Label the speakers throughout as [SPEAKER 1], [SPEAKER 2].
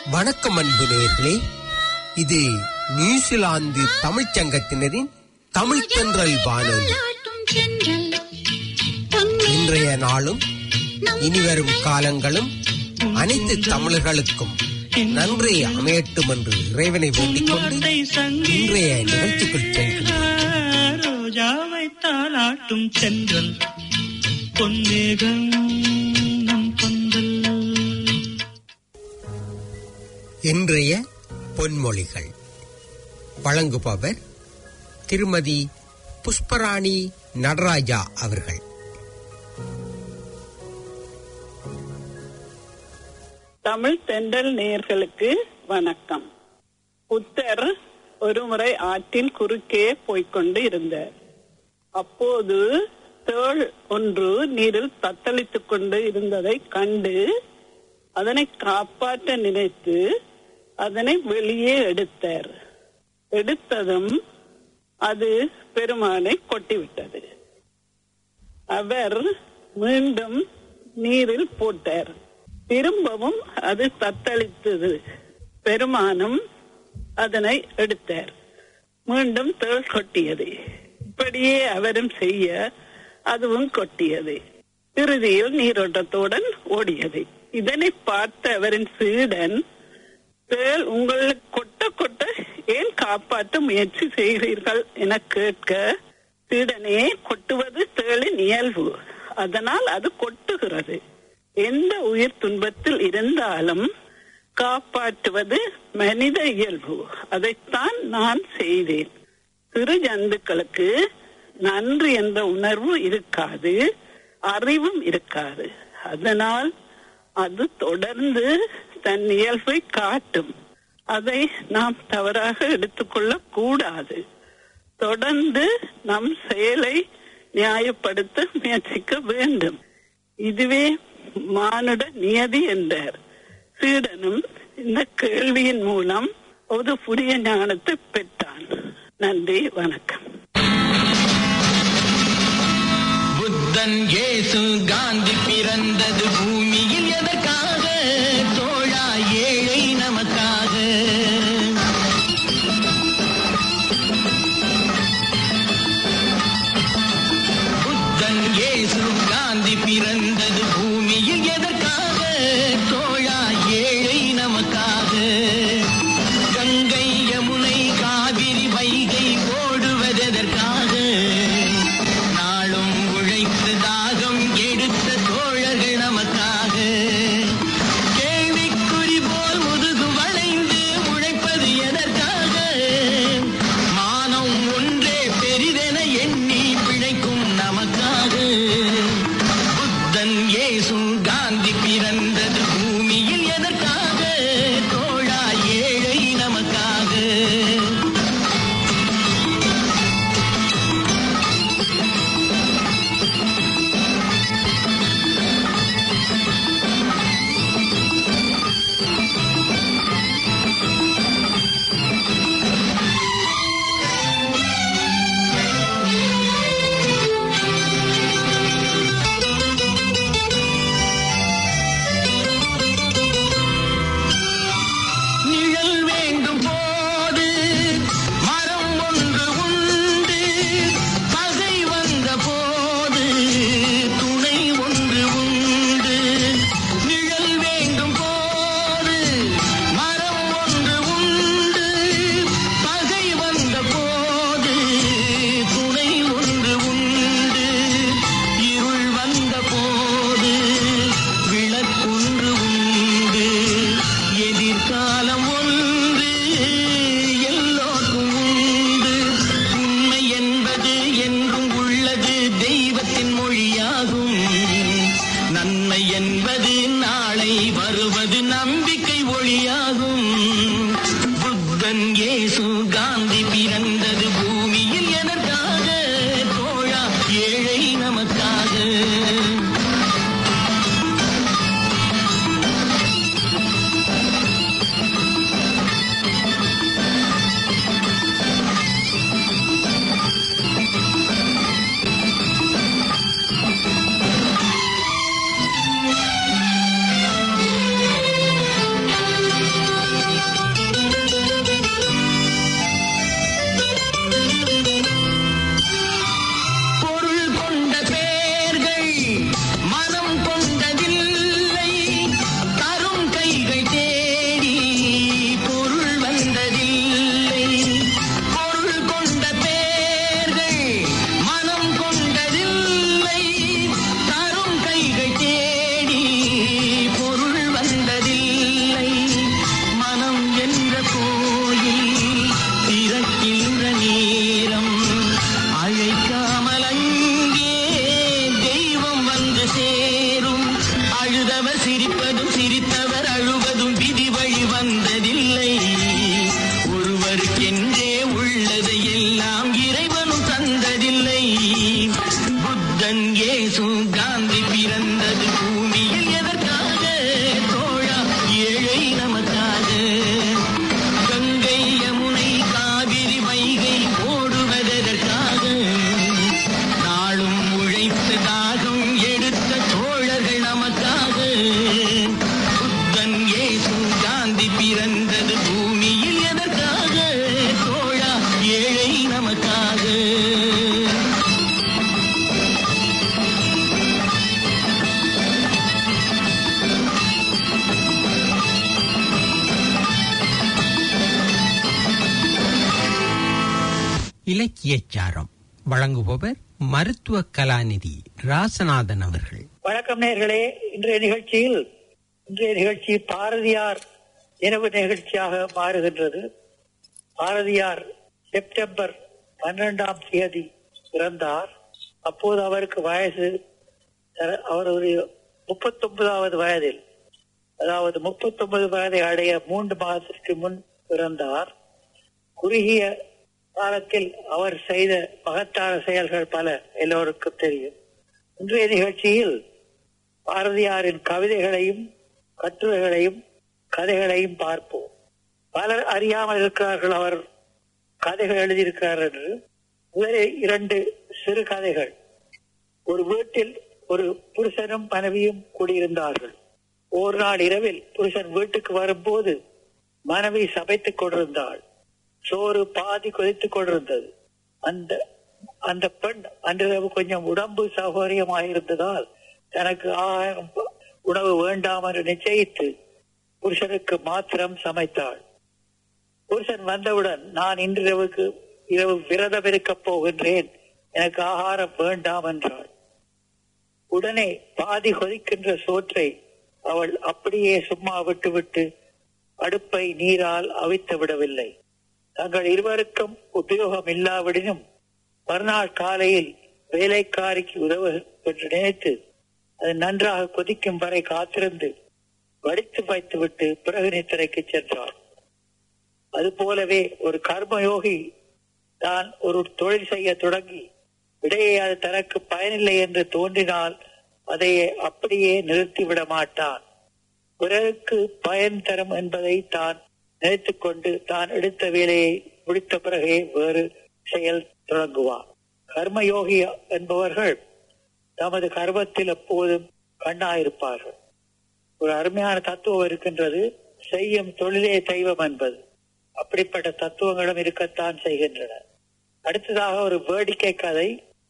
[SPEAKER 1] வணக்கம் அன்பு நேயர்களே இது நியூசிலாந்து தமிழ்ச் சங்கத்தினரின் தமிழ் தென்றல் வானொலி இன்றைய நாளும் இனிவரும் காலங்களும் அனைத்து தமிழர்களுக்கும் நன்றி அமையட்டும் என்று இறைவனை வேண்டிக் கொண்டு இன்றைய நிகழ்ச்சிக்குள் செல்கிறோம்
[SPEAKER 2] ரோஜாவை தாளாட்டும் சென்றல் பொன்னேகம் நம் பந்தல்
[SPEAKER 1] இன்றைய பொன்மொழிகள் வழங்குபவர் திருமதி புஷ்பராணி நடராஜா அவர்கள்
[SPEAKER 3] தமிழ் தென்றல் நேயர்களுக்கு வணக்கம் புத்தர் ஒருமுறை ஆற்றின் குறுக்கே போய்க்கொண்டு இருந்தார் அப்போது தேள் ஒன்று நீரில் தத்தளித்துக் கொண்டு இருந்ததை கண்டு அதனை காப்பாற்ற நினைத்து அதனை வெளியே எடுத்தார் எடுத்ததும் அது பெருமானை கொட்டிவிட்டது அவர் மீண்டும் நீரில் போட்டார் திரும்பவும் அது தத்தளித்தது பெருமானும் அதனை எடுத்தார் மீண்டும் தேள் கொட்டியது இப்படியே அவரும் செய்ய அதுவும் கொட்டியது இறுதியில் நீரோட்டத்துடன் ஓடியது இதனை பார்த்த அவரின் சீடன் தேள் உங்களுக்கு கொட்ட கொட்ட ஏன் காப்பாற்ற முயற்சி செய்கிறீர்கள் என கேட்க சீடனே கொட்டுவது தேளின் இயல்பு அதனால் அது கொட்டுகிறது எந்த உயிர் துன்பத்தில் இருந்தாலும் காப்பாற்றுவது மனித இயல்பு அதைத்தான் நான் செய்தேன் சிறு ஜந்துக்களுக்கு நன்றி என்ற உணர்வு இருக்காது அறிவும் இருக்காது அதனால் அது தொடர்ந்து தன் இயல்பை காட்டும் அதை நாம் தவறாக எடுத்துக்கொள்ள கூடாது தொடர்ந்து நம் செயலை நியாயப்படுத்த முயற்சிக்க வேண்டும் இதுவே மானுட நியதி என்றார் சீடனும் இந்த கேள்வியின் மூலம் ஒரு புதிய ஞானத்தை பெற்றான் நன்றி வணக்கம்
[SPEAKER 4] புத்தன் இயேசு காந்தி பிறந்தது பூமியில் எதற்காக தோழா ஏழை நமக்காக புத்தன் இயேசு காந்தி பிறந்தது பூமியில் எதற்காக தோழா ஏழை நமக்காக கங்கை யமுனை காவிரி வைகை ஓடுவதற்காக நாளும் உழைத்து தாகம் எடுத்த தோழர்கள் நமக்காக கேள்விக்குறி போல் முதுகு வளைந்து உழைப்பது எதற்காக மானம் ஒன்றே பெரிதென எண்ணி பிழைக்கும் நமக்காக புத்தன் இயேசு காந்தி பிறந்தது பூமியில் எதற்காக தோழா ஏழை நமக்காக நிழல் வேண்டும் போது மரம் ஒன்று உண்டு பகை வந்த போது துணை ஒன்று உண்டு நிழல் வேண்டும் போது மரம் ஒன்று உண்டு பகை வந்த போது துணை ஒன்று உண்டு இருள் வந்த போது விளக்கொன்று உண்டு எதிர்காலம் ஒன்று எல்லோருக்கும் உண்டு உண்மை என்பது என்றும் உள்ளது தெய்வத்தின் மொழியாகும் நன்மை என்பது நாளை வருவது நம்பிக்கை ஒளியாகும் புத்தன் இயேசு காந்தி பிறந்தது பூமியில் எதற்காக தோழா ஏழை நமக்காக ஏழை நமக்காக கங்கை யமுனை காவிரி வைகை ஓடுவதற்காக நாளும் உழைத்த தாகம் எடுத்த தோழர்கள் நமக்காக புத்தன் ஏசு காந்தி பிறந்தது பூமியில் எதற்காக தோழா ஏழை நமக்காக
[SPEAKER 1] இலக்கியச்சாரம் வழங்குபவர் மருத்துவ கலாநிதி ராசநாதன் அவர்கள்
[SPEAKER 5] வணக்கம் நேர்களே இன்றைய நிகழ்ச்சியில் இன்றைய நிகழ்ச்சி பாரதியார் நினைவு நிகழ்ச்சியாக மாறுகின்றது பாரதியார் செப்டம்பர் பன்னிரெண்டாம் தேதி பிறந்தார் அப்போது அவருக்கு வயசு அஹ், அவருடைய முப்பத்தொன்பதாவது வயதில் அதாவது முப்பத்தொன்பது வயதை அடைய மூன்று மாதத்திற்கு முன் பிறந்தார் குறுகிய காலத்தில் அவர் செய்த மகத்தான செயல்கள் பல எல்லோருக்கும் தெரியும் இன்றைய நிகழ்ச்சியில் பாரதியாரின் கவிதைகளையும் கட்டுரைகளையும் கதைகளையும் பார்ப்போம் பலர் அறியாமல் இருக்கிறார்கள் அவர் கதைகள் எழுதியிருக்கிறார் என்று முதலில் இரண்டு சிறு கதைகள் ஒரு வீட்டில் ஒரு புருஷனும் மனைவியும் கூடியிருந்தார்கள் ஒரு நாள் இரவில் புருஷன் வீட்டுக்கு வரும்போது மனைவி சமைத்துக் கொண்டிருந்தாள் சோறு பாதி கொதித்துக் கொண்டிருந்தது அந்த அந்த பெண் அன்றிரவு கொஞ்சம் உடம்பு சௌகரியமாயிருந்ததால் தனக்கு ஆயிரம் ப- உணவு வேண்டாம் என்று நிச்சயித்து புருஷனுக்கு மாத்திரம் சமைத்தாள் புருஷன் வந்தவுடன் நான் இன்றிரவுக்கு இரவு விரதம் இருக்கப் போகின்றேன் எனக்கு ஆகாரம் வேண்டாம் என்றாள் உடனே பாதி கொதிக்கின்ற சோற்றை அவள் அப்படியே சும்மா விட்டுவிட்டு அடுப்பை நீரால் அவித்து விடவில்லை தங்கள் இருவருக்கும் உபயோகம் இல்லாவிடனும் மறுநாள் காலையில் வேலைக்காரிக்கு உதவ என்று நினைத்து அது நன்றாக கொதிக்கும் வரை காத்திருந்து வடித்து வைத்துவிட்டு பிறகு நித்திரைக்கு சென்றார் அது போலவே ஒரு கர்மயோகி தான் ஒரு தொழில் செய்ய தொடங்கி இடையே அது தனக்கு பயனில்லை என்று தோன்றினால் அதை அப்படியே நிறுத்திவிட மாட்டான் பிறருக்கு பயன் தரும் என்பதை தான் நினைத்துக் கொண்டு தான் எடுத்த வேலையை முடித்த பிறகே வேறு செயல் தொடங்குவார் கர்மயோகி என்பவர்கள் தமது கர்மத்தில் எப்போதும் கண்ணாயிருப்பார்கள் ஒரு அருமையான தத்துவம் இருக்கின்றது செய்யும் தொழிலே தெய்வம் என்பது அப்படிப்பட்ட தத்துவங்களும் இருக்கத்தான் செய்கின்றன அடுத்ததாக ஒரு வேடிக்கை கதை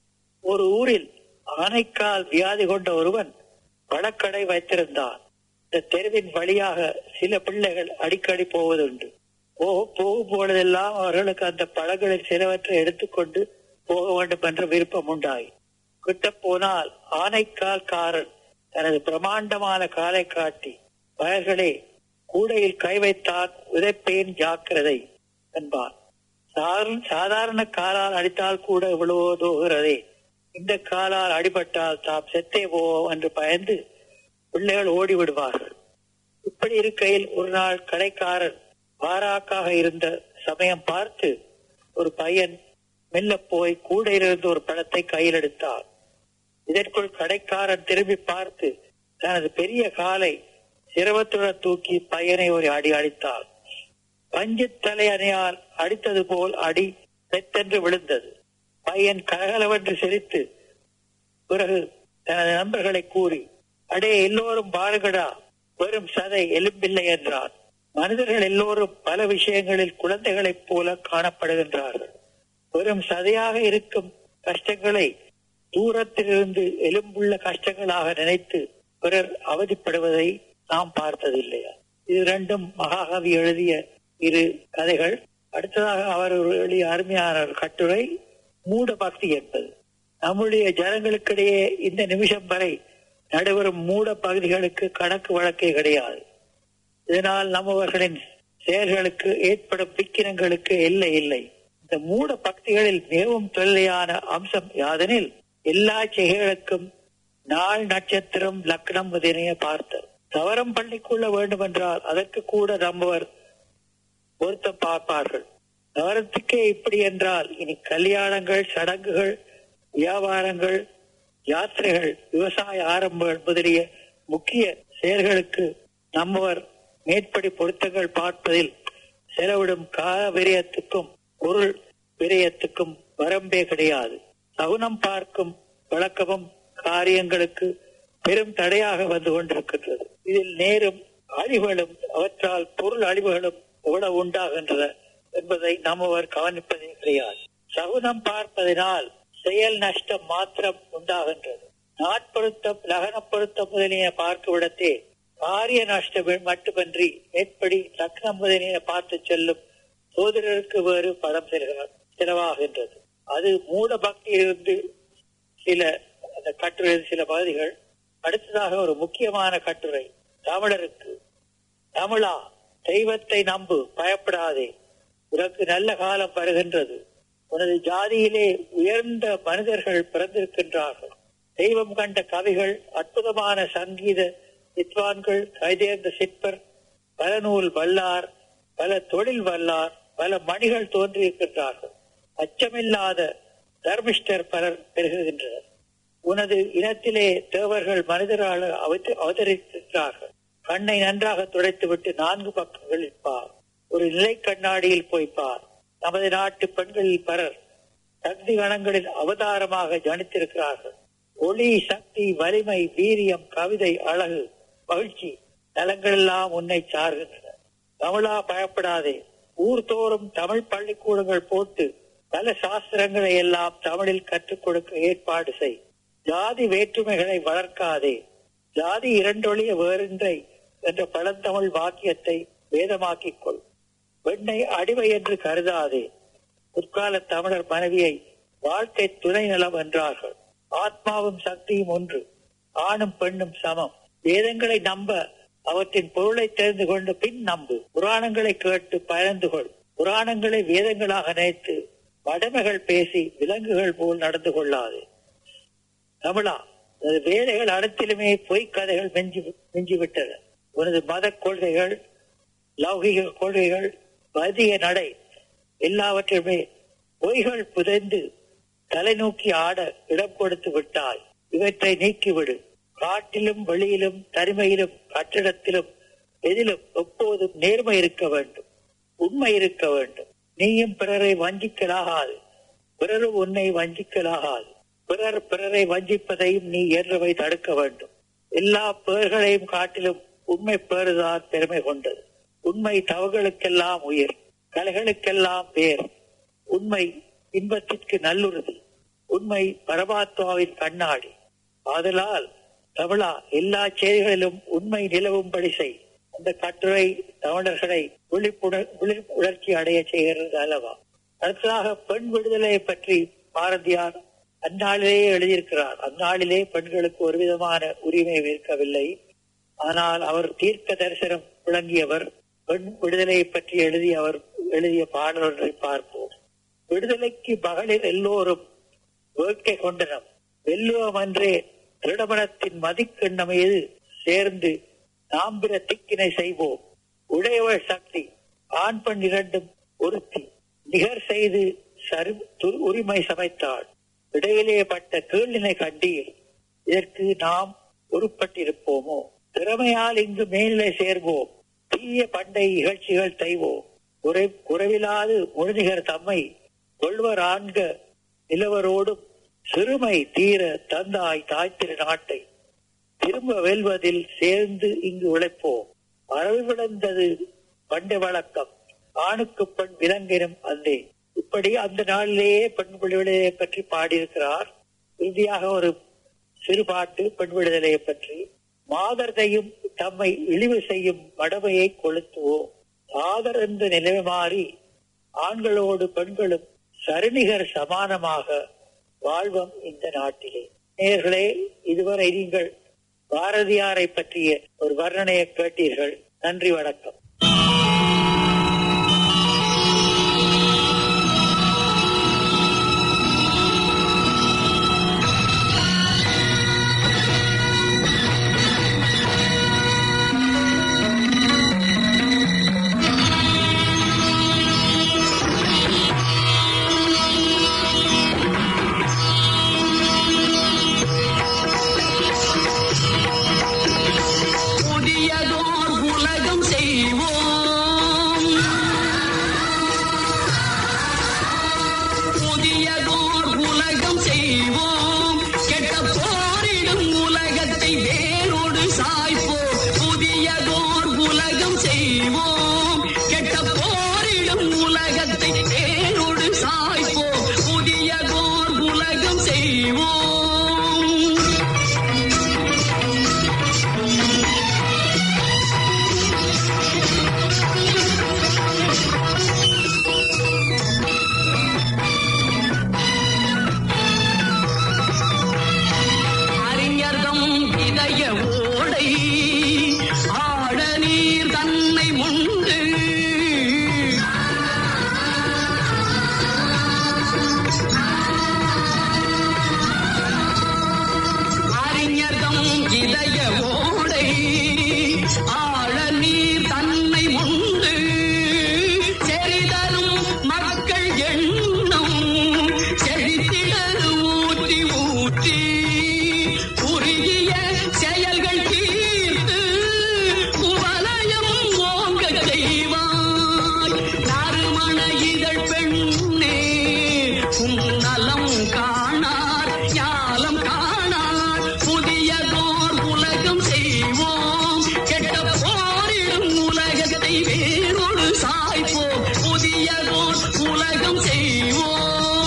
[SPEAKER 5] ஒரு ஊரில் ஆனைக்கால் வியாதி கொண்ட ஒருவன் பழக்கடை வைத்திருந்தான் இந்த தெருவின் வழியாக சில பிள்ளைகள் அடிக்கடி போவதுண்டு போக போகும் பொழுதெல்லாம் அவர்களுக்கு அந்த பழங்களில் சிலவற்றை எடுத்துக்கொண்டு போக வேண்டும் என்ற விருப்பம் உண்டாகி கிட்ட போனால் ஆனைக்கால் காரன் தனது பிரமாண்டமான காலை காட்டி வயல்களே கூடையில் கை வைத்தான் உதைப்பேன் ஜாக்கிரதை என்பான் சாதாரண- சாதாரண காலால் அடித்தால் கூட இவ்வளவோ தோகிறதே இந்த காலால் அடிபட்டால் தாம் செத்தே போவோம் என்று பயந்து பிள்ளைகள் ஓடி விடுவார்கள் இப்படி இருக்கையில் ஒரு நாள் கடைக்காரன் பாராக்காக இருந்த சமயம் பார்த்து ஒரு பையன் மெல்ல போய் கூடையிலிருந்து ஒரு பழத்தை கையில் எடுத்தார் இதற்குள் கடைக்காரன் திரும்பி பார்த்து தனது பெரிய காலை சிரவத்துடன் தூக்கி பையனை ஒரு அடி அடித்தார் பஞ்சு தலை அணையால் அடித்தது போல் அடி செத்தென்று விழுந்தது பையன் கலகலவென்று சிரித்து பிறகு தனது நண்பர்களை கூறி அடே எல்லோரும் பாருகடா வெறும் சதை எலும்பில்லை என்றார் மனிதர்கள் எல்லோரும் பல விஷயங்களில் குழந்தைகளைப் போல காணப்படுகின்றார்கள் வெறும் சதையாக இருக்கும் கஷ்டங்களை தூரத்திலிருந்து எலும்புள்ள கஷ்டங்களாக நினைத்து பிறர் அவதிப்படுவதை நாம் பார்த்ததில்லையா இது ரெண்டும் மகாகவி எழுதிய இரு கதைகள் அடுத்ததாக அவர் ஒரு எழுதிய அருமையான ஒரு கட்டுரை மூட பக்தி என்பது நம்முடைய ஜனங்களுக்கிடையே இந்த நிமிஷம் வரை நடைபெறும் மூட பகுதிகளுக்கு கணக்கு வழக்கே கிடையாது இதனால் நம்மவர்களின் செயல்களுக்கு ஏற்படும் விக்கினங்களுக்கு எல்லை இல்லை இந்த மூட பக்திகளில் மிகவும் தொல்லையான அம்சம் யாதெனில் எல்லா செய்கைகளுக்கும் நாள் நட்சத்திரம் லக்னம் முதலிய பார்த்தல் தவறம் பண்ணிக்கொள்ள வேண்டும் என்றால் அதற்கு கூட நம்பவர் பொருத்தம் பார்ப்பார்கள் நவரத்துக்கே இப்படி என்றால் இனி கல்யாணங்கள் சடங்குகள் வியாபாரங்கள் யாத்திரைகள் விவசாய ஆரம்பங்கள் முதலிய முக்கிய செயல்களுக்கு நம்மவர் மேற்படி பொருத்தங்கள் பார்ப்பதில் செலவிடும் கால விரயத்துக்கும் பொருள் விரயத்துக்கும் வரம்பே கிடையாது சகுனம் பார்க்கும் வழக்கமும் காரியங்களுக்கு பெரும் தடையாக வந்து கொண்டிருக்கின்றது இதில் நேரும் அழிவுகளும் அவற்றால் பொருள் அழிவுகளும் எவ்வளவு உண்டாகின்றன என்பதை நம்மவர் கவனிப்பதே கிடையாது சகுனம் பார்ப்பதனால் செயல் நஷ்டம் மாத்திரம் உண்டாகின்றது நாட்பொருத்தம் லகனப்பொருத்தம் முதலிய பார்க்கும் இடத்தே காரிய நஷ்டம் மட்டுமின்றி மேற்படி லக்னம் முதலிய பார்த்து செல்லும் சோதரருக்கு வேறு பணம் செல்கிறார் செலவாகின்றது அது மூட பக்தியிலிருந்து சில அந்த கட்டுரை சில பகுதிகள் அடுத்ததாக ஒரு முக்கியமான கட்டுரை தமிழருக்கு தமிழா தெய்வத்தை நம்பு பயப்படாதே உனக்கு நல்ல காலம் வருகின்றது உனது ஜாதியிலே உயர்ந்த மனிதர்கள் பிறந்திருக்கின்றார்கள் தெய்வம் கண்ட கவிகள் அற்புதமான சங்கீத வித்வான்கள் கைதேர்ந்த சிற்பர் பல நூல் வல்லார் பல தொழில் வல்லார் பல மணிகள் தோன்றியிருக்கின்றார்கள் அச்சமில்லாத தர்மிஷ்டர் பலர் பெருகுகின்றனர் உனது இனத்திலே தேவர்கள் மனிதரால் அவத- அவதரித்திருக்கிறார்கள் கண்ணை நன்றாக துடைத்துவிட்டு நான்கு பக்கங்களில் பார் ஒரு நிலை கண்ணாடியில் போய் பார் நமது நாட்டு பெண்களில் பலர் சக்தி கணங்களில் அவதாரமாக ஜனித்திருக்கிறார்கள் ஒளி சக்தி வலிமை வீரியம் கவிதை அழகு மகிழ்ச்சி நலங்களெல்லாம் உன்னை சார்கின்றன தமிழா பயப்படாதே ஊர்தோறும் தமிழ் பள்ளிக்கூடங்கள் போட்டு பல சாஸ்திரங்களை எல்லாம் தமிழில் கற்றுக் கொடுக்க ஏற்பாடு செய் ஜாதி வேற்றுமைகளை வளர்க்காதே ஜாதி இரண்டொழிய வேறின்றை என்ற பழந்தமிழ் வாக்கியத்தை வேதமாக்கிக் கொள் பெண்ணை அடிமை என்று கருதாதே முற்கால தமிழர் மனைவியை வாழ்க்கை துணை நலம் என்றார்கள் ஆத்மாவும் சக்தியும் ஒன்று ஆணும் பெண்ணும் சமம் வேதங்களை நம்ப அவற்றின் பொருளை தெரிந்து கொண்டு பின் நம்பு புராணங்களை கேட்டு பயந்து கொள் புராணங்களை வேதங்களாக நினைத்து வடமைகள் பேசி விலங்குகள் போல் நடந்து கொள்ளாது தமிழா உனது வேலைகள் அனைத்திலுமே பொய்க் கதைகள் மிஞ்சி மிஞ்சிவிட்டன உனது மத கொள்கைகள் லௌகிக கொள்கைகள் வதிய நடை எல்லாவற்றிலுமே பொய்கள் புதைந்து தலை நோக்கி ஆட இடம் கொடுத்து விட்டாய் இவற்றை நீக்கிவிடு காட்டிலும் வெளியிலும் தனிமையிலும் கட்டிடத்திலும் எதிலும் எப்போதும் நேர்மை இருக்க வேண்டும் உண்மை இருக்க வேண்டும் நீயும் பிறரை வஞ்சிக்கலாகாது பிறரும் உன்னை வஞ்சிக்கலாகாது பிறர் பிறரை வஞ்சிப்பதையும் நீ என்றவை தடுக்க வேண்டும் எல்லா பேர்களையும் காட்டிலும் உண்மை பேறுதான் பெருமை கொண்டது உண்மை தவகளுக்கெல்லாம் உயிர் கலைகளுக்கெல்லாம் வேர் உண்மை இன்பத்திற்கு நல்லுறுதி உண்மை பரமாத்மாவின் கண்ணாடி ஆதலால் தமிழா எல்லா செய்திகளிலும் உண்மை நிலவும்படி செய் அந்த கட்டுரை தமிழர்களை விழிப்புணர் விழிப்புணர்ச்சி அடைய செய்கிறது அல்லவா அடுத்ததாக பெண் விடுதலையை பற்றி பாரதியார் அந்நாளிலேயே எழுதியிருக்கிறார் அந்நாளிலே பெண்களுக்கு ஒரு விதமான உரிமை இருக்கவில்லை ஆனால் அவர் தீர்க்க தரிசனம் விளங்கியவர் பெண் விடுதலையை பற்றி எழுதி அவர் எழுதிய பாடல் ஒன்றை பார்ப்போம் விடுதலைக்கு மகளிர் எல்லோரும் வேட்கை கொண்டனர் வெல்லுவம் அன்றே திருடமனத்தின் மதிக்கெண்ணம் மீது சேர்ந்து நாம் பிற திக்கினை செய்வோம் உடையவள் சக்தி ஆண் பெண் இரண்டும் ஒருத்தி நிகர் செய்து சரி து- உரிமை சமைத்தாள் இடையிலே பட்ட கீழினை கண்டீர் இதற்கு நாம் உருப்பட்டிருப்போமோ திறமையால் இங்கு மேலே சேர்வோம் தீய பண்டை இகழ்ச்சிகள் செய்வோம் குறை குறைவிலாது முழுநிகர் தம்மை கொள்வர் ஆண்க நிலவரோடும் சிறுமை தீர தந்தாய் தாய்த்திரு நாட்டை திரும்ப வெல்வதில் சேர்ந்து இங்கு உழைப்போம் வரவு விளந்தது பண்டை வழக்கம் ஆணுக்கு பெண் விலங்கினும் அந்தே இப்படி அந்த நாளிலேயே பெண் விடுதலையை பற்றி பாடியிருக்கிறார் இறுதியாக ஒரு சிறு பாட்டு பெண் விடுதலையை பற்றி மாதர்தையும் தம்மை இழிவு செய்யும் மடமையை கொளுத்துவோம் ஆதர் என்ற நிலைமை மாறி ஆண்களோடு பெண்களும் சரிநிகர் சமானமாக வாழ்வம் இந்த நாட்டிலே நேர்களே இதுவரை நீங்கள் பாரதியாரை பற்றிய ஒரு வர்ணனையை கேட்டீர்கள் நன்றி வணக்கம்
[SPEAKER 4] புதியதோர் உலகம் செய் செய்வோம் கெட்ட போரிடும் உலகத்தை தேனோடு சாய்ப்போம் புதியதோர் உலகம் செய்வோம் அறிஞர்தம் இதய ஓடை ஆழ நீர் தன்னை முண்டு அறிஞர்தம் இதய ஓடை ஆழ நீர் தன்னை முண்டு செறிதரும் மக்கள் எண்ணம் செழித்திட ஊற்றி ஊற்றி குறுகிய செயல்கள் தீர்த்து குவலயம் ஓங்க செய்வாய் நறுமண இதழ் பெண்ணே உன்னலம் காணார் ஞாலம் காணார் புதியதோர் உலகம் செய்வோம் கெட்ட போரிடும் உலகத்தை வேறொரு சாய்ப்போம் புதியதோர் உலகம் செய்வோம்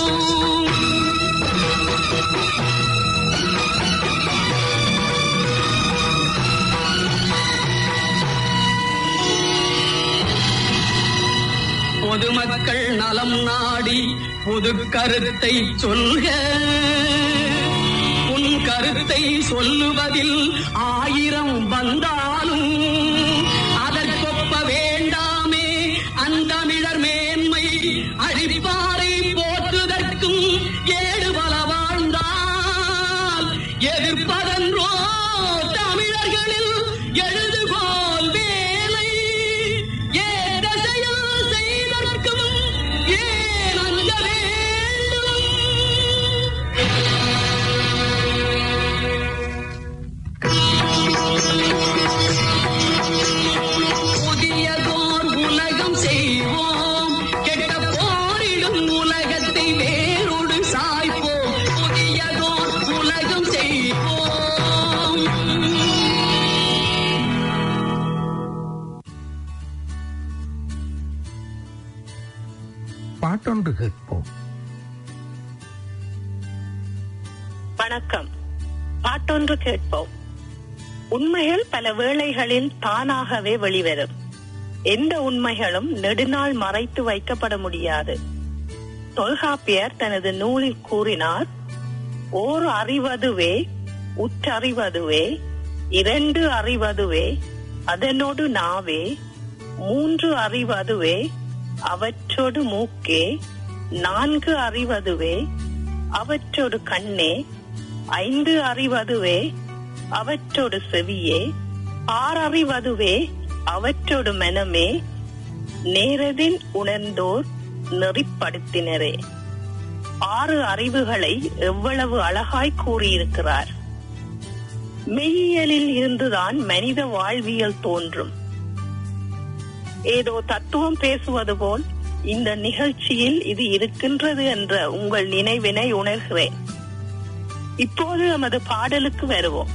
[SPEAKER 4] பொதுமக்கள் நலம் நாடி புது கருத்தை சொல்க உன் கருத்தை சொல்லுவதில் ஆயிரம் வந்தாலும் அதற்கொப்ப வேண்டாமே அந்தமிழர் மேன்மை அழிப்பாரை போற்றுதற்கும் ஏடு பல வாழ்ந்தால் எதிர்ப்பதன்றோ தமிழர்களில் எழுதுகோல் வேலை ஏத செயல் செய்தற்கும் ஏன் அஞ்ச வேண்டும் புதியதோர் உலகம் செய்வோம் கெட்ட போரிடும் உலகத்தை வேரோடு சாய்ப்போம் புதியதோர் உலகம் செய்வோம்
[SPEAKER 1] பாட்டொன்று கேட்போம்
[SPEAKER 3] வணக்கம் பாட்டொன்று கேட்போம் உண்மைகள் பல வேளைகளில் தானாகவே வெளிவரும் எந்த உண்மைகளும் நெடுநாள் மறைத்து வைக்கப்பட முடியாது தொல்காப்பியர் தனது நூலில் கூறினார் ஓர் அறிவதுவே உற்றறிவதுவே இரண்டு அறிவதுவே அதனோடு நாவே மூன்று அறிவதுவே அவற்றோடு மூக்கே நான்கு அறிவதுவே அவற்றோடு கண்ணே ஐந்து அறிவதுவே அவற்றோடு செவியே ஆறறிவதுவே அவற்றோடு மனமே நேரதில் உணர்ந்தோர் நெறிப்படுத்தினரே ஆறு அறிவுகளை எவ்வளவு அழகாய் கூறியிருக்கிறார் மெய்யியலில் இருந்துதான் மனித வாழ்வியல் தோன்றும் ஏதோ தத்துவம் பேசுவது போல் இந்த நிகழ்ச்சியில் இது இருக்கின்றது என்ற உங்கள் நினைவினை உணர்கிறேன் இப்போது நமது பாடலுக்கு வருவோம்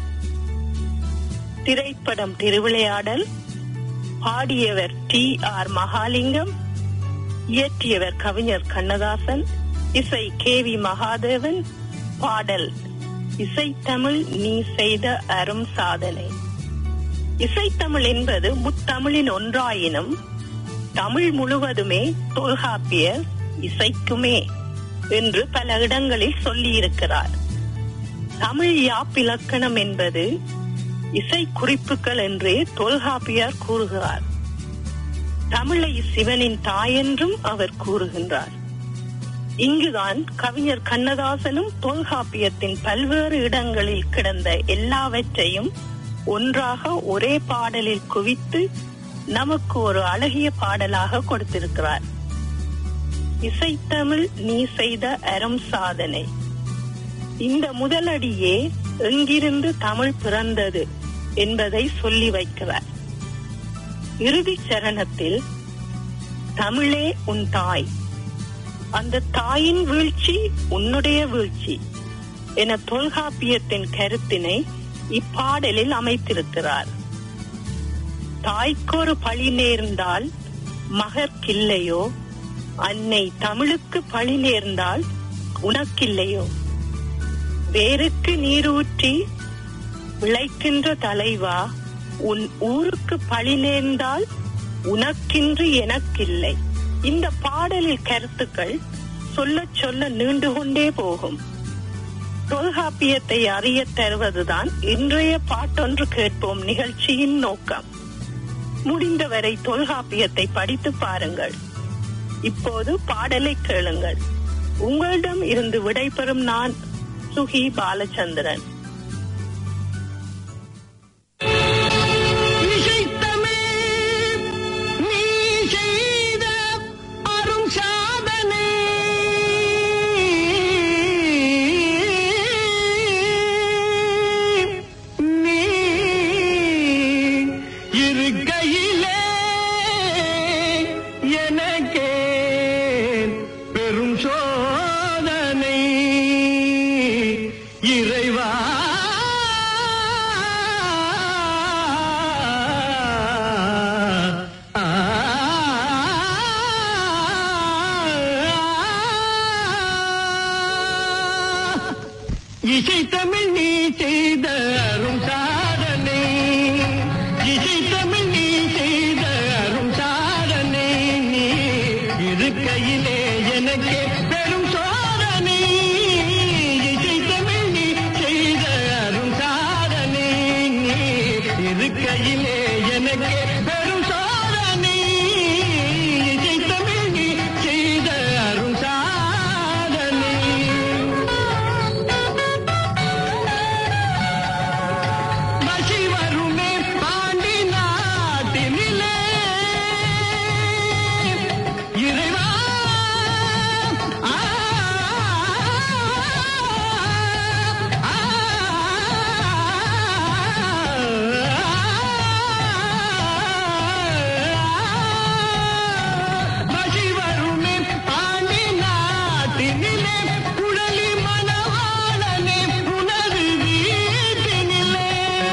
[SPEAKER 3] திரைப்படம் திருவிளையாடல் பாடியவர் டி ஆர் மகாலிங்கம் இயற்றியவர் கவிஞர் கண்ணதாசன் இசை கே வி மகாதேவன் பாடல் இசைத்தமிழ் நீ செய்த அரும் சாதனை இசைத்தமிழ் என்பது முத்தமிழின் ஒன்றாயினும் தமிழ் முழுவதுமே தொல்காப்பியர் இசைக்குமே என்று பல இடங்களில் சொல்லியிருக்கிறார் தமிழ் யாப்பிலக்கணம் என்பது இசை குறிப்புகள் என்றே தொல்காப்பியர் கூறுகிறார் தமிழை சிவனின் தாயென்றும் அவர் கூறுகின்றார் இங்குதான் கவிஞர் கண்ணதாசனும் தொல்காப்பியத்தின் பல்வேறு இடங்களில் கிடந்த எல்லாவற்றையும் ஒன்றாக ஒரே பாடலில் குவித்து நமக்கு ஒரு அழகிய பாடலாக கொடுத்திருக்கிறார் இசைத்தமிழ் நீ செய்த அரும் சாதனை இந்த முதலடியே எங்கிருந்து தமிழ் பிறந்தது என்பதை சொல்லி வைக்கிறார் இறுதிச் சரணத்தில் தமிழே உன் தாய் அந்த தாயின் வீழ்ச்சி உன்னுடைய வீழ்ச்சி என தொல்காப்பியத்தின் கருத்தினை இப்பாடலில் அமைத்திருக்கிறார் தாய்க்கொரு பழி நேர்ந்தால் மகற்கில்லையோ அன்னை தமிழுக்கு பழி நேர்ந்தால் உனக்கில்லையோ வேருக்கு நீரூற்றி விளைக்கின்ற தலைவா உன் ஊருக்கு பழி நேர்ந்தால் உனக்கின்று எனக்கில்லை இந்த பாடலில் கருத்துக்கள் சொல்ல சொல்ல நீண்டு கொண்டே போகும் தொல்காப்பியத்தை அறிய தருவதுதான் இன்றைய பாட்டொன்று கேட்போம் நிகழ்ச்சியின் நோக்கம் முடிந்தவரை தொல்காப்பியத்தை படித்து பாருங்கள் இப்போது பாடலை கேளுங்கள் உங்களிடம் இருந்து விடைபெறும் நான் சுகி பாலச்சந்திரன்
[SPEAKER 4] இசைத்தமிழ் நீ செய்த அரும் சாதனை நீ இருக்கையிலே எனக்கே பெரும் சோதனை இறைவா இசை தமிழ் நீ செய்த அரும் சாதனை இசை தமிழ் நீ செய்த அரும் சாதனை நீ இருக்கையிலே எனக்கு பெரும் சோதனை இசை தமிழ் நீ செய்த அரும் சாதனை நீ இருக்கையிலே எனக்கு பெரும் சோதனை இசை தமிழ் நீ செய்த அரும் சாதனை பசி வருமே பாண்டி நாட்டினிலே இறைவா ஆ, ஆ, பசி வருமே பாண்டி நாட்டினிலே குழலி மனவாளனே புனது வீட்டினிலே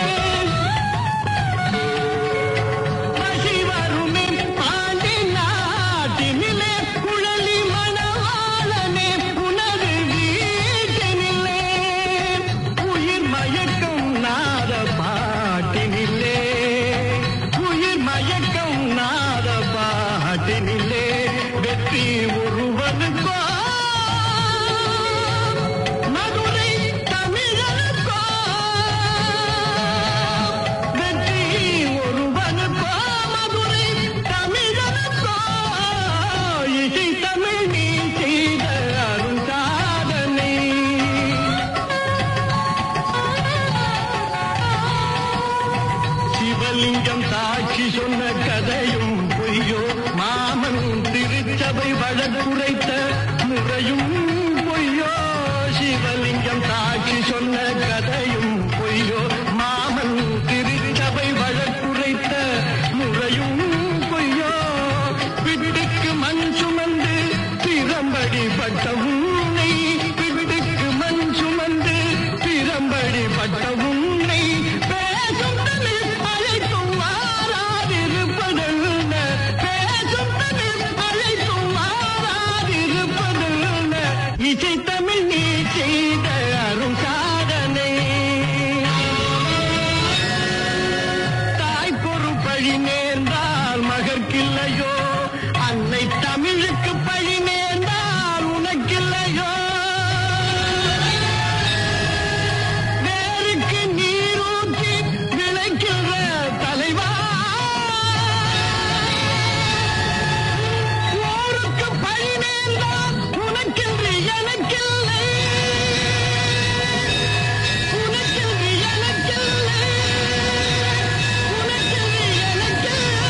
[SPEAKER 4] பசி வருமே பாண்டி நாட்டினிலே குழலி மணவாளனே புனது வீட்டினிலே உயிர் மயக்கம் நாத பாட்டினிலே உயிர் மயக்கம் நாத பாட்டினிலே வெற்றி ஒருவனுக்கோ மதுரை தமிழனுக்கோ வெற்றி ஒருவனுக்கோ மதுரை தமிழனுக்கோ இசை தமிழ் நீ செய்த அருள் சாதனை சிவலிங்கம் சாட்சி சொன்ன கதையும் பொய்யோ மாமன் திருச்சபை வழக்குரைத்த முறையும் பொய்யோ சிவலிங்கம் சாட்சி சொன்ன கதையும் பொய்யோ மாமன் திருச்சபை வழக்குரைத்த முறையும் பொய்யோ வீட்டுக்கு மண் சுமந்து திறம்படி பட்ட உன்னை வீட்டுக்கு மண் சுமந்து திறம்படி பட்ட உன்னை பேசும் தமிழ் அழைக்கும் வாராதிருப்பதல்ல பேசும் தமிழ் அழைக்கும் வாராதிருப்பதல்ல இசை தமிழ் நீ செய்த அரும் சாதனை தாய்க்கொரு பழி நேர்ந்தால் மகற்கில்லையோ அன்னை தமிழுக்கு பழி நேர்ந்தால் உனக்கில்லையோ வேருக்கு நீரூற்றி விளைக்கின்ற தலைவா ஊருக்கு பழி நேர்ந்தால் உனக்கென்று எனக்கில்லை உனக்கென்று எனக்கில்லை உனக்கென்று எனக்கில்லை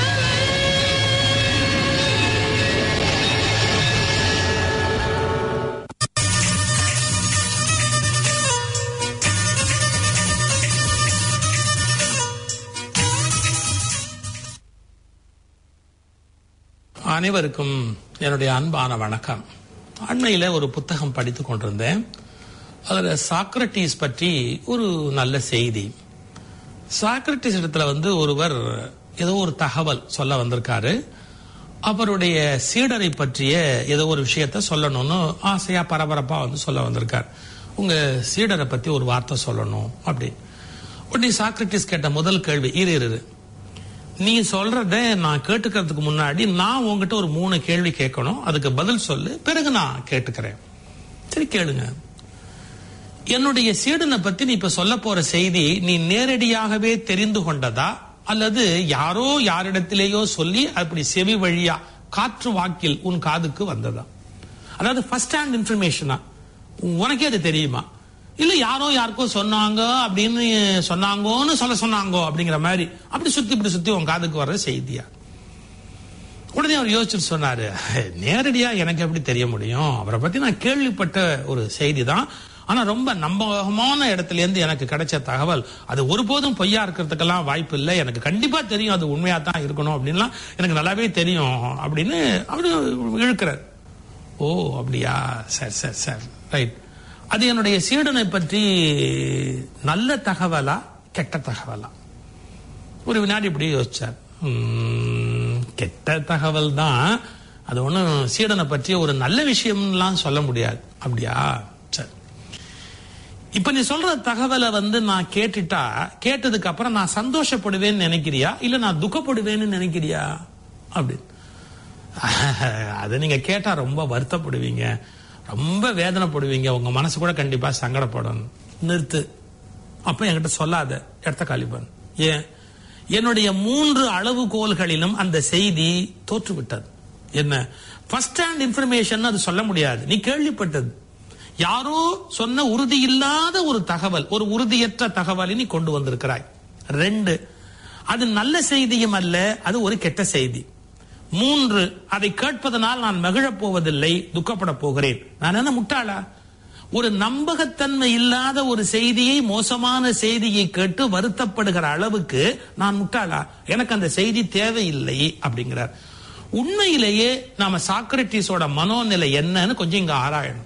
[SPEAKER 6] அனைவருக்கும் என்னுடைய அன்பான வணக்கம் அண்மையில ஒரு புத்தகம் படித்துக் கொண்டிருந்தேன் அதுல சாக்ரட்டிஸ் பற்றி ஒரு நல்ல செய்தி சாக்ரட்டிஸ் இடத்துல வந்து ஒருவர் ஏதோ ஒரு தகவல் சொல்ல வந்திருக்காரு அவருடைய சீடரை பற்றிய ஏதோ ஒரு விஷயத்த சொல்லணும்னு ஆசையா பரபரப்பா வந்து சொல்ல வந்திருக்கார் உங்க சீடரை பத்தி ஒரு வார்த்தை சொல்லணும் அப்படின்னு உடனே சாக்ரட்டிஸ் கேட்ட முதல் கேள்வி இரு இரு இரு. நீ சொல்றத நான் கேட்டுக்கிறதுக்கு முன்னாடி நான் உங்ககிட்ட ஒரு மூணு கேள்வி கேட்கணும் அதுக்கு பதில் சொல்லு பிறகு நான் கேட்டுக்கிறேன் சரி கேளுங்க என்னுடைய சீடனை பத்தி நீ இப்ப சொல்ல போற செய்தி நீ நேரடியாகவே தெரிந்து கொண்டதா அல்லது யாரோ யாரிடத்திலேயோ சொல்லி அப்படி செவி வழியா காற்று வாக்கில் உன் காதுக்கு வந்ததா அதாவது ஃபர்ஸ்ட் ஹேண்ட் இன்ஃபர்மேஷனா உனக்கே அது தெரியுமா இல்ல யாரோ யாருக்கோ சொன்னாங்க அப்படின்னு சொன்னாங்கோன்னு சொல்ல சொன்னாங்கோ அப்படிங்கிற மாதிரி அப்படி சுத்தி இப்படி சுத்தி உன் காதுக்கு வர்ற செய்தியா உடனே அவர் யோசிச்சுட்டு சொன்னாரு நேரடியா எனக்கு எப்படி தெரிய முடியும் அவரை பத்தி நான் கேள்விப்பட்ட ஒரு செய்தி தான் ஆனா ரொம்ப நம்பகமான இடத்துல இருந்து எனக்கு கிடைச்ச தகவல் அது ஒருபோதும் பொய்யா இருக்கிறதுக்கெல்லாம் வாய்ப்பு இல்லை எனக்கு கண்டிப்பா தெரியும் அது உண்மையா தான் இருக்கணும் அப்படின்லாம் எனக்கு நல்லாவே தெரியும் அப்படின்னு அவரு இழுக்கிறார் ஓ அப்படியா சரி சரி சரி ரைட் அது என்னுடைய சீடனை பற்றி நல்ல தகவலா கெட்ட தகவலா ஒரு வினாடி இப்படி யோசிச்சார் உம், கெட்ட தகவல் தான் அது ஒண்ணும் சீடனை பற்றி ஒரு நல்ல விஷயம்லாம் சொல்ல முடியாது அப்படியா சரி இப்ப நீ சொல்ற தகவலை வந்து நான் கேட்டுட்டா கேட்டதுக்கு அப்புறம் நான் சந்தோஷப்படுவேன்னு நினைக்கிறியா இல்ல நான் துக்கப்படுவேன்னு நினைக்கிறியா அப்படின்னு அதை நீங்க கேட்டா ரொம்ப வருத்தப்படுவீங்க ரொம்ப வேதனைப்படுவீங்க உங்க மனசு கூட கண்டிப்பா சங்கடப்படும் நிறுத்து அப்ப என்கிட்ட சொல்லாத இடத்த காலி பண்ணு ஏன் என்னுடைய மூன்று அளவுகோல்களிலும் அந்த செய்தி தோற்றுவிட்டது என்ன ஃபர்ஸ்ட் ஹேண்ட் இன்ஃபர்மேஷன் அது சொல்ல முடியாது நீ கேள்விப்பட்டது யாரோ சொன்ன உறுதி இல்லாத ஒரு தகவல் ஒரு உறுதியற்ற தகவலை நீ கொண்டு வந்திருக்கிறாய் ரெண்டு அது நல்ல செய்தியும் அல்ல அது ஒரு கெட்ட செய்தி மூன்று அதை கேட்பதனால் நான் மகிழப் போவதில்லை துக்கப்பட போகிறேன் நான் என்ன முட்டாளா ஒரு நம்பகத்தன்மை இல்லாத ஒரு செய்தியை மோசமான செய்தியை கேட்டு வருத்தப்படுகிற அளவுக்கு நான் முட்டாளா எனக்கு அந்த செய்தி தேவையில்லை அப்படிங்கிறார் உண்மையிலேயே நாம சாக்ரட்டிஸோட மனோநிலை என்னன்னு கொஞ்சம் இங்க ஆராயணும்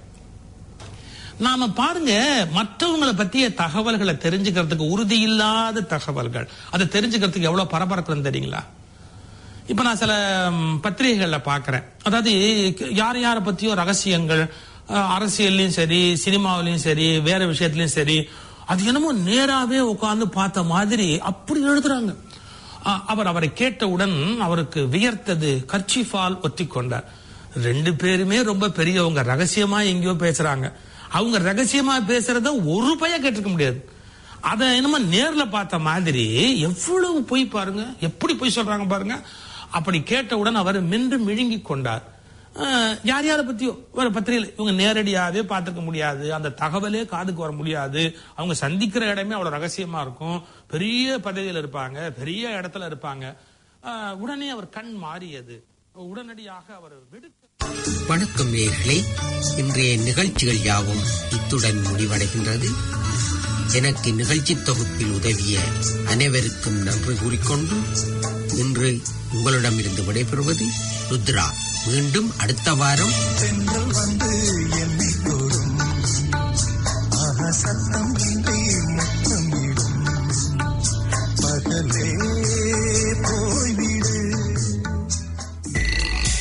[SPEAKER 6] நாம பாருங்க மற்றவங்களை பத்திய தகவல்களை தெரிஞ்சுக்கிறதுக்கு உறுதி இல்லாத தகவல்கள் அதை தெரிஞ்சுக்கிறதுக்கு எவ்வளவு பரபரப்புன்னு தெரியுங்களா இப்ப நான் சில ம், பத்திரிகைகள்ல பாக்குறேன் அதாவது யார் யாரை பத்தியோ ரகசியங்கள் அஹ், அரசியல்லையும் சரி சினிமாவிலையும் சரி வேற விஷயத்திலயும் சரி அது என்னமோ நேராவே உட்கார்ந்து பார்த்த மாதிரி அப்படி எழுதுறாங்க அஹ், அவர் அவரை கேட்டவுடன் அவருக்கு வியர்த்தது கர்ச்சிஃபால் ஒத்தி கொண்டார் ரெண்டு பேருமே ரொம்ப பெரியவங்க ரகசியமா எங்கேயோ பேசுறாங்க அவங்க ரகசியமா பேசுறத ஒரு பைய கேட்டிருக்க முடியாது அத என்னமோ நேர்ல பார்த்த மாதிரி எவ்வளவு பொய் பாருங்க எப்படி பொய் சொல்றாங்க பாருங்க அப்படி கேட்டவுடன் அவர் மின்று மிழுங்கி கொண்டார் அஹ், யார் யாரை பத்தியோ ஒரு பத்திரிகையில் இவங்க நேரடியாவே பார்த்துக்க முடியாது அந்த தகவலே காதுக்கு வர முடியாது அவங்க சந்திக்கிற இடமே அவ்வளவு ரகசியமா இருக்கும் பெரிய பதவியில் இருப்பாங்க பெரிய இடத்துல இருப்பாங்க அஹ், உடனே அவர் கண் மாறியது உடனடியாக அவர் விடுக்க
[SPEAKER 1] வணக்கம் நேயர்களே இன்றைய நிகழ்ச்சிகள் யாவும் இத்துடன் முடிவடைகின்றது எனக்கு நிகழ்ச்சி தொகுப்பில் உதவிய அனைவருக்கும் நன்றி கூறிக்கொண்டு இன்று உங்களிடமிருந்து விடைபெறுவது ருத்ரா மீண்டும் அடுத்த வாரம்
[SPEAKER 7] பெண்கள் வந்து என்னை தொடும் ஆஹா சத்தம் இங்கு